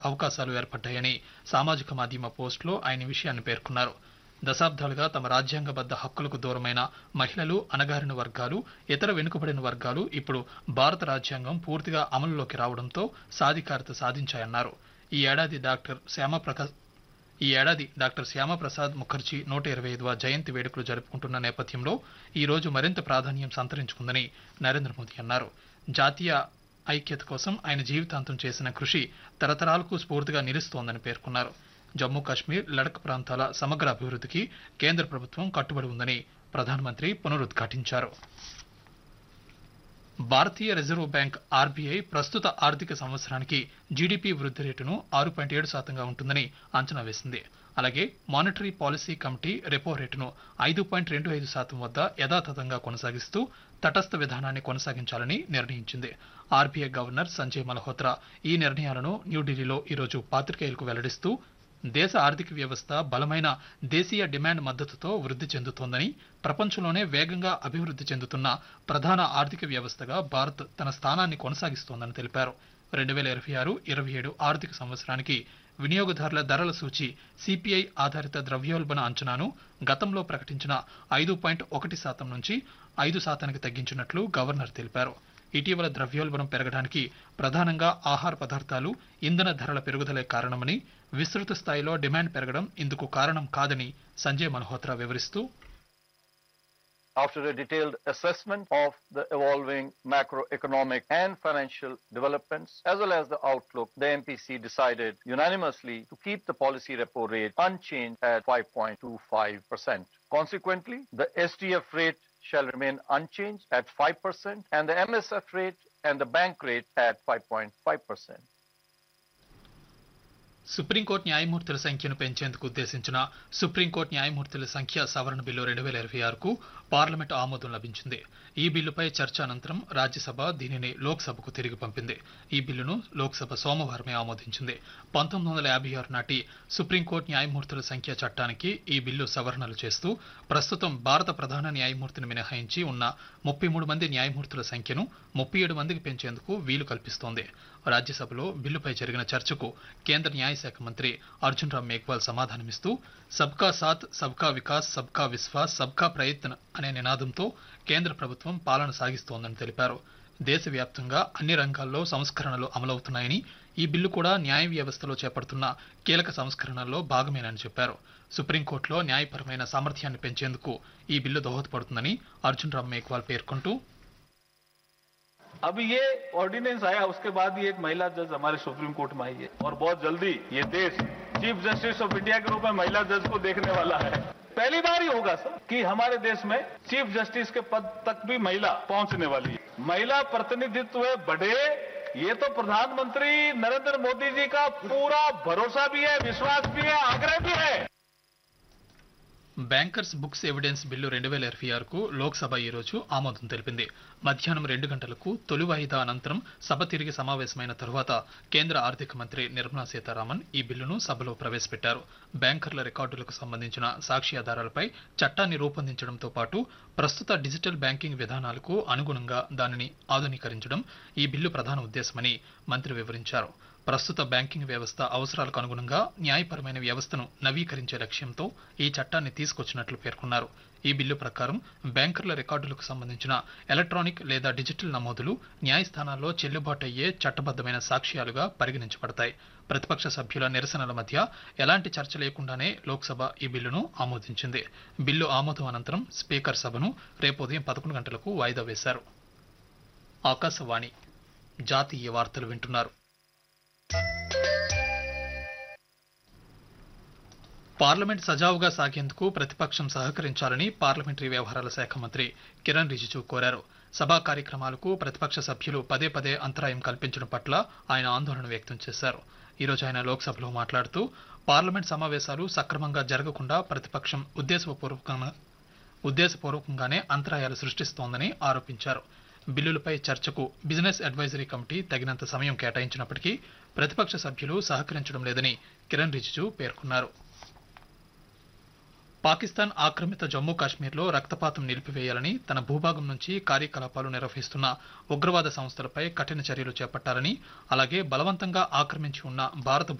అవకాశాలు ఏర్పడ్డాయని సామాజిక మాధ్యమ పోస్టులో ఆయన ఈ విషయాన్ని పేర్కొన్నారు దశాబ్దాలుగా తమ రాజ్యాంగబద్ధ హక్కులకు దూరమైన మహిళలు అణగారిన వర్గాలు ఇతర వెనుకబడిన వర్గాలు ఇప్పుడు భారత రాజ్యాంగం పూర్తిగా అమలులోకి రావడంతో సాధికారత సాధించాయన్నారు ఈ ఏడాది డాక్టర్ శ్యామప్రకాశ్ ఈ ఏడాది డాక్టర్ శ్యామప్రసాద్ ముఖర్జీ నూట ఇరవై ఐదవ జయంతి వేడుకలు జరుపుకుంటున్న నేపథ్యంలో ఈ రోజు మరింత ప్రాధాన్యం సంతరించుకుందని నరేంద్ర మోదీ అన్నారు జాతీయ ఐక్యత కోసం ఆయన జీవితాంతం చేసిన కృషి తరతరాలకు స్ఫూర్తిగా నిలుస్తోందని పేర్కొన్నారు జమ్మూ కాశ్మీర్ లడక్ ప్రాంతాల సమగ్ర అభివృద్ధికి కేంద్ర ప్రభుత్వం కట్టుబడి ఉందని ప్రధానమంత్రి పునరుద్ఘాటించారు భారతీయ రిజర్వ్ బ్యాంక్ ఆర్బీఐ ప్రస్తుత ఆర్థిక సంవత్సరానికి జీడీపీ వృద్ధి రేటును ఆరు పాయింట్ ఏడు శాతంగా ఉంటుందని అంచనా వేసింది అలాగే మానిటరీ పాలసీ కమిటీ రెపో రేటును ఐదు పాయింట్ రెండు ఐదు శాతం వద్ద యథాతథంగా కొనసాగిస్తూ తటస్థ విధానాన్ని కొనసాగించాలని నిర్ణయించింది ఆర్బీఐ గవర్నర్ సంజయ్ మల్హోత్రా ఈ నిర్ణయాలను న్యూఢిల్లీలో ఈరోజు పాత్రికేయులకు వెల్లడిస్తూ దేశ ఆర్థిక వ్యవస్థ బలమైన దేశీయ డిమాండ్ మద్దతుతో వృద్ధి చెందుతోందని ప్రపంచంలోనే వేగంగా అభివృద్ధి చెందుతున్న ప్రధాన ఆర్థిక వ్యవస్థగా భారత్ తన స్థానాన్ని కొనసాగిస్తోందని తెలిపారు రెండు వేల ఇరవై ఆరు ఇరవై ఏడు ఆర్థిక సంవత్సరానికి వినియోగదారుల ధరల సూచి సిపిఐ ఆధారిత ద్రవ్యోల్బణ అంచనాను గతంలో ప్రకటించిన ఐదు పాయింట్ ఒకటి శాతం నుంచి ఐదు శాతానికి తగ్గించినట్లు గవర్నర్ తెలిపారు ఇటీవల ద్రవ్యోల్బణం పెరగడానికి ప్రధానంగా ఆహార పదార్థాలు ఇంధన ధరల పెరుగుదలే కారణమని విస్తృత స్థాయిలో డిమాండ్ పెరగడం ఇందుకు కారణం కాదని సంజయ్ మల్హోత్రా వివరిస్తూ After a detailed assessment of the evolving macroeconomic and financial developments, as well as the outlook, the MPC decided unanimously to keep the policy repo rate unchanged at 5.25%. Consequently, the STF rate shall remain unchanged at 5% and the MSF rate and the bank rate at 5.5%. Supreme Court న్యాయమూర్తుల సంఖ్యను పెంచేందుకు ఉద్దేశించిన supreme court న్యాయమూర్తుల సంఖ్య సవరణ bill రెండు వేల ఇరవై ఆరుకు పార్లమెంట్ ఆమోదం లభించింది ఈ బిల్లుపై చర్చ అనంతరం రాజ్యసభ దీనిని లోక్సభకు తిరిగి పంపింది ఈ బిల్లును లోక్సభ సోమవారమే ఆమోదించింది పంతొమ్మిది వందల యాభై ఆరు నాటి సుప్రీంకోర్టు న్యాయమూర్తుల సంఖ్య చట్టానికి ఈ బిల్లు సవరణలు చేస్తూ ప్రస్తుతం భారత ప్రధాన న్యాయమూర్తిని మినహాయించి ఉన్న ముప్పై మూడు మంది న్యాయమూర్తుల సంఖ్యను ముప్పై ఏడు మందికి పెంచేందుకు వీలు కల్పిస్తోంది రాజ్యసభలో బిల్లుపై జరిగిన చర్చకు కేంద్ర న్యాయశాఖ మంత్రి అర్జున్ రామ్ మేఘ్వాల్ సమాధానమిస్తూ సబ్కా సాత్ సబ్కా వికాస్ సబ్కా విశ్వాస్ సబ్కా ప్రయత్న్ అనే నినాదంతో కేంద్ర ప్రభుత్వం పాలన సాగిస్తోందని తెలిపారు దేశవ్యాప్తంగా అన్ని రంగాల్లో సంస్కరణలు అమలవుతున్నాయని ఈ బిల్లు కూడా న్యాయ వ్యవస్థలో చేపడుతున్న కీలక సంస్కరణల్లో భాగమేనని చెప్పారు సుప్రీంకోర్టులో న్యాయపరమైన సామర్థ్యాన్ని పెంచేందుకు ఈ బిల్లు దోహదపడుతుందని అర్జున్ రామ్ మేఘ్వాల్ పేర్కొంటూ अभी ये ऑर्डिनेंस आया उसके बाद ही एक महिला जज हमारे सुप्रीम कोर्ट में आई है और बहुत जल्दी ये देश चीफ जस्टिस ऑफ इंडिया के रूप में महिला जज को देखने वाला है पहली बार ही होगा सर कि हमारे देश में चीफ जस्टिस के पद तक भी महिला पहुंचने वाली है महिला प्रतिनिधित्व बढ़े ये तो प्रधानमंत्री नरेंद्र मोदी जी का पूरा भरोसा भी है विश्वास भी है आग्रह भी है బ్యాంకర్స్ బుక్స్ ఎవిడెన్స్ బిల్లు రెండు వేల ఇరవై ఆరుకు లోక్సభ ఈ రోజు ఆమోదం తెలిపింది మధ్యాహ్నం రెండు గంటలకు తొలి వాయిదా అనంతరం సభ తిరిగి సమావేశమైన తరువాత కేంద్ర ఆర్థిక మంత్రి నిర్మలా సీతారామన్ ఈ బిల్లును సభలో ప్రవేశపెట్టారు బ్యాంకర్ల రికార్డులకు సంబంధించిన సాక్షి ఆధారాలపై చట్టాన్ని రూపొందించడంతో పాటు ప్రస్తుత డిజిటల్ బ్యాంకింగ్ విధానాలకు అనుగుణంగా దానిని ఆధునీకరించడం ఈ బిల్లు ప్రధాన ఉద్దేశమని మంత్రి వివరించారు ప్రస్తుత బ్యాంకింగ్ వ్యవస్థ అవసరాలకు అనుగుణంగా న్యాయపరమైన వ్యవస్థను నవీకరించే లక్ష్యంతో ఈ చట్టాన్ని తీసుకొచ్చినట్లు పేర్కొన్నారు ఈ బిల్లు ప్రకారం బ్యాంకర్ల రికార్డులకు సంబంధించిన ఎలక్ట్రానిక్ లేదా డిజిటల్ నమోదులు న్యాయస్థానాల్లో చెల్లుబాటు అయ్యే చట్టబద్దమైన సాక్ష్యాలుగా పరిగణించబడతాయి ప్రతిపక్ష సభ్యుల నిరసనల మధ్య ఎలాంటి చర్చ లేకుండానే లోక్సభ ఈ బిల్లును ఆమోదించింది బిల్లు ఆమోదం అనంతరం స్పీకర్ సభను రేపు ఉదయం పదకొండు గంటలకు వాయిదా వేశారు ఆకాశవాణి జాతీయ వార్తలు వింటున్నారు పార్లమెంట్ సజావుగా సాగేందుకు ప్రతిపక్షం సహకరించాలని పార్లమెంటరీ వ్యవహారాల శాఖ మంత్రి కిరణ్ రిజిజు కోరారు సభా కార్యక్రమాలకు ప్రతిపక్ష సభ్యులు పదే పదే అంతరాయం కల్పించడం పట్ల ఆయన ఆందోళన వ్యక్తం చేశారు ఈరోజు ఆయన లోక్సభలో మాట్లాడుతూ పార్లమెంట్ సమావేశాలు సక్రమంగా జరగకుండా ప్రతిపక్షం ఉద్దేశపూర్వకంగా ఉద్దేశపూర్వకంగానే అంతరాయాలు సృష్టిస్తోందని ఆరోపించారు బిల్లులపై చర్చకు బిజినెస్ అడ్వైజరీ కమిటీ తగినంత సమయం కేటాయించినప్పటికీ ప్రతిపక్ష సభ్యులు సహకరించడం లేదని కిరణ్ రిజిజు పేర్కొన్నారు పాకిస్తాన్ ఆక్రమిత జమ్మూ కాశ్మీర్లో రక్తపాతం నిలిపివేయాలని తన భూభాగం నుంచి కార్యకలాపాలు నిర్వహిస్తున్న ఉగ్రవాద సంస్థలపై కఠిన చర్యలు చేపట్టాలని అలాగే బలవంతంగా ఆక్రమించి ఉన్న భారత